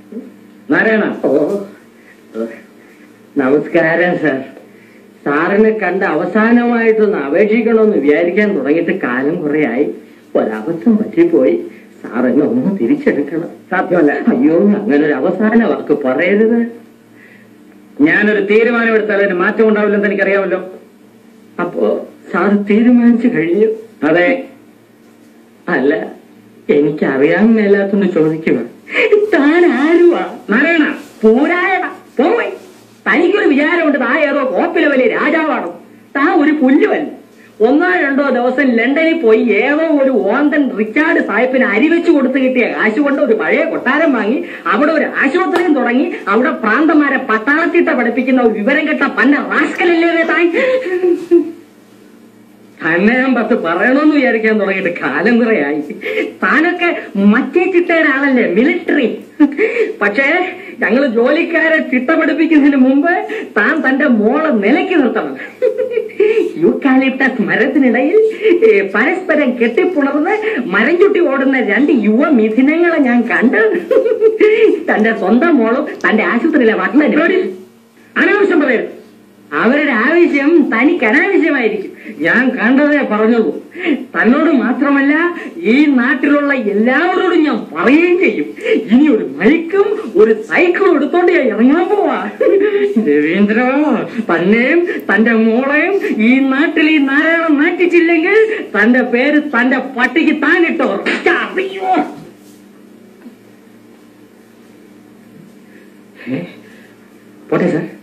നാരായണ ഓ നമസ്കാരം സാർ സാറിനെ കണ്ട് അവസാനമായിട്ടൊന്ന് അപേക്ഷിക്കണമെന്ന് വിചാരിക്കാൻ തുടങ്ങിയിട്ട് കാലം കുറെ ആയി ഒരബദ്ധം പറ്റിപ്പോയി സാർ എന്നെ ഒന്ന് തിരിച്ചെടുക്കണം സാധ്യമല്ല അയ്യോ അങ്ങനെ ഒരു അവസാന വാക്ക് പറയരുത് ഞാനൊരു തീരുമാനമെടുത്താൽ അതിന് മാറ്റം ഉണ്ടാവില്ലെന്ന് എനിക്കറിയാമല്ലോ അപ്പോ സാർ തീരുമാനിച്ചു കഴിഞ്ഞു അതെ അല്ല എനിക്കറിയാൻ മേലാത്തൊന്ന് ചോദിക്കുക താൻ ആരുവാ നാരായണ പോരായടാ പോയി തനിക്കൊരു വിചാരമുണ്ട് താ ഏതോ കോപ്പിലെ വലിയ രാജാവാണോ താ ഒരു പുല്ലുമല്ല ഒന്നോ രണ്ടോ ദിവസം ലണ്ടനിൽ പോയി ഏതോ ഒരു ഓന്തൻ റിച്ചാർഡ് സാഹിബിന് അരിവെച്ച് കൊടുത്തു കിട്ടിയ കാശ് കൊണ്ട് ഒരു പഴയ കൊട്ടാരം വാങ്ങി അവിടെ ഒരു ആശുപത്രിയും തുടങ്ങി അവിടെ പ്രാന്തമാരെ പട്ടാളത്തിട്ട പഠിപ്പിക്കുന്ന ഒരു വിവരം കെട്ട പന്ന റാസ്കലല്ലേ താൻ തന്നെ ഞാൻ പത്ത് പറയണമെന്ന് വിചാരിക്കാൻ തുടങ്ങിയിട്ട് കാലം കുറയായി താനൊക്കെ മറ്റേ ചിട്ടയുടെ ആളല്ലേ മിലിറ്ററി പക്ഷേ ഞങ്ങൾ ജോലിക്കാരെ ചിട്ട പഠിപ്പിക്കുന്നതിന് മുമ്പ് താൻ തന്റെ മോളെ നിലയ്ക്ക് നിർത്തണം യൂക്കാലിപ്റ്റസ് മരത്തിനിടയിൽ ഏ, പരസ്പരം കെട്ടിപ്പുണർന്ന് മരം ചുട്ടി ഓടുന്ന രണ്ട് യുവ മിഥുനങ്ങളെ ഞാൻ കണ്ട് തന്റെ സ്വന്തം മോളും തന്റെ ആശുപത്രിയിലെ വട്ടനും അനാവശ്യം പറയരുത് അവരുടെ ആവശ്യം തനിക്ക് അനാവശ്യമായിരിക്കും ഞാൻ കണ്ടതേ പറഞ്ഞുള്ളൂ തന്നോട് മാത്രമല്ല ഈ നാട്ടിലുള്ള എല്ലാവരോടും ഞാൻ പറയുകയും ചെയ്യും ഇനി ഒരു മൈക്കും ഒരു സൈക്കിളും എടുത്തോണ്ട് ഞാൻ ഇറങ്ങാൻ പോവാ രവീന്ദ്ര തന്നെയും തന്റെ മോളെയും ഈ നാട്ടിൽ ഈ നാരായണം നാട്ടിച്ചില്ലെങ്കിൽ തന്റെ പേര് തന്റെ പട്ടിക്ക് താനിട്ടോ അറിയോ പോട്ടെ സാർ